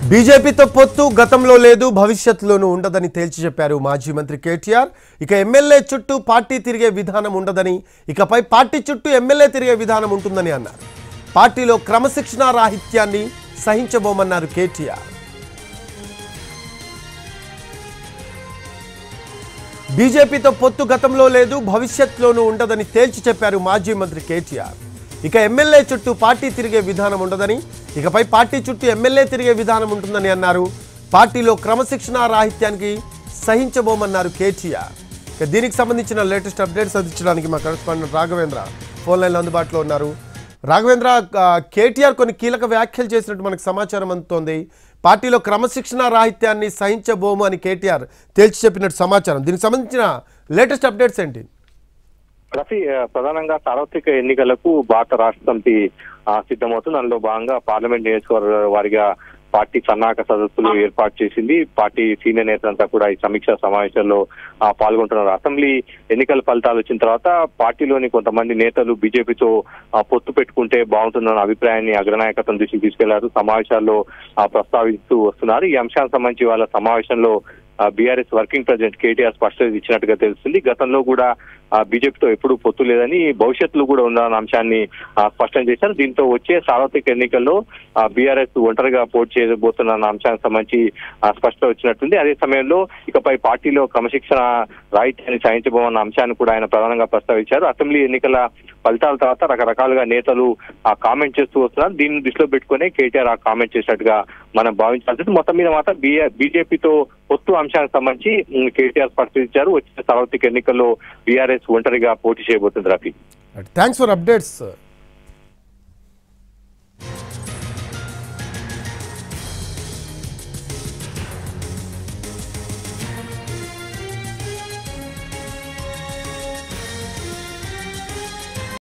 బీజేపీతో పొత్తు గతంలో లేదు భవిష్యత్తులోనూ ఉండదని తేల్చి చెప్పారు మాజీ మంత్రి కేటీఆర్ ఇక ఎమ్మెల్యే చుట్టూ పార్టీ తిరిగే విధానం ఉండదని ఇకపై పార్టీ చుట్టూ ఎమ్మెల్యే తిరిగే విధానం ఉంటుందని అన్నారు పార్టీలో క్రమశిక్షణా రాహిత్యాన్ని సహించబోమన్నారు కేటీఆర్ బీజేపీతో పొత్తు గతంలో లేదు భవిష్యత్తులోనూ ఉండదని తేల్చి చెప్పారు మాజీ మంత్రి కేటీఆర్ ఇక ఎమ్మెల్యే చుట్టూ పార్టీ తిరిగే విధానం ఉండదని ఇకపై పార్టీ చుట్టూ ఎమ్మెల్యే తిరిగే విధానం ఉంటుందని అన్నారు పార్టీలో క్రమశిక్షణా రాహిత్యానికి సహించబోమన్నారు కేటీఆర్ ఇక దీనికి సంబంధించిన లేటెస్ట్ అప్డేట్స్ అందించడానికి మా కరెస్పాండెంట్ రాఘవేంద్ర ఫోన్ లైన్లో అందుబాటులో ఉన్నారు రాఘవేంద్ర ఆ, కేటీఆర్ కొన్ని కీలక వ్యాఖ్యలు చేసినట్టు మనకు సమాచారం అందుతోంది పార్టీలో క్రమశిక్షణ రాహిత్యాన్ని సహించబోము అని కేటీఆర్ తేల్చి చెప్పినట్టు సమాచారం దీనికి సంబంధించిన లేటెస్ట్ అప్డేట్స్ ఏంటి రఫీ ఆ, ప్రధానంగా సార్వత్రిక ఎన్నికలకు భారత రాష్ట్ర సమితి ఆ, సిద్ధమవుతుంది అందులో భాగంగా పార్లమెంట్ నియోజకవర్గ వారిగా పార్టీ సన్నాహక సదస్సులు ఏర్పాటు చేసింది పార్టీ సీనియర్ నేతలంతా కూడా ఈ సమీక్షా సమావేశంలో ఆ, పాల్గొంటున్నారు అసెంబ్లీ ఎన్నికల ఫలితాలు వచ్చిన తర్వాత పార్టీలోని కొంతమంది నేతలు బీజేపీతో ఆ, పొత్తు పెట్టుకుంటే బాగుంటుందన్న అభిప్రాయాన్ని అగ్రనాయకత్వం దృష్టికి తీసుకెళ్లారు సమావేశాల్లో ఆ, ప్రస్తావిస్తూ వస్తున్నారు ఈ అంశానికి సంబంధించి వాళ్ళ సమావేశంలో బీఆర్ఎస్ వర్కింగ్ ప్రెసిడెంట్ కేటీఆర్ స్పష్టత ఇచ్చినట్టుగా తెలుస్తుంది గతంలో కూడా ఆ, బీజేపీతో ఎప్పుడూ పొత్తు లేదని భవిష్యత్తులో కూడా ఉందన్న అంశాన్ని ఆ, స్పష్టం చేశారు దీంతో వచ్చే సార్వత్రిక ఎన్నికల్లో బీఆర్ఎస్ ఒంటరిగా పోటీ చేయబోతున్న అంశానికి సంబంధించి ఆ, స్పష్టత వచ్చినట్టుంది అదే సమయంలో ఇకపై పార్టీలో క్రమశిక్షణ రాహిత్యాన్ని సాధించబోమన్న అంశాన్ని కూడా ఆయన ప్రధానంగా ప్రస్తావించారు అసెంబ్లీ ఎన్నికల ఫలితాల తర్వాత రకరకాలుగా నేతలు ఆ కామెంట్ చేస్తూ వస్తున్నారు దీన్ని దృష్టిలో పెట్టుకునే కేటీఆర్ ఆ కామెంట్ చేసినట్టుగా మనం భావించాల్సింది మొత్తం మీద మాత్రం బీజేపీతో పొత్తు అంశానికి సంబంధించి ఉమ్, కేటీఆర్ స్పష్టించారు వచ్చే సార్వత్రిక ఎన్నికల్లో బీఆర్ఎస్ ఒంటరిగా పోటీ చేయబోతుంది రఫీ థ్యాంక్స్ ఫర్ అప్డేట్స్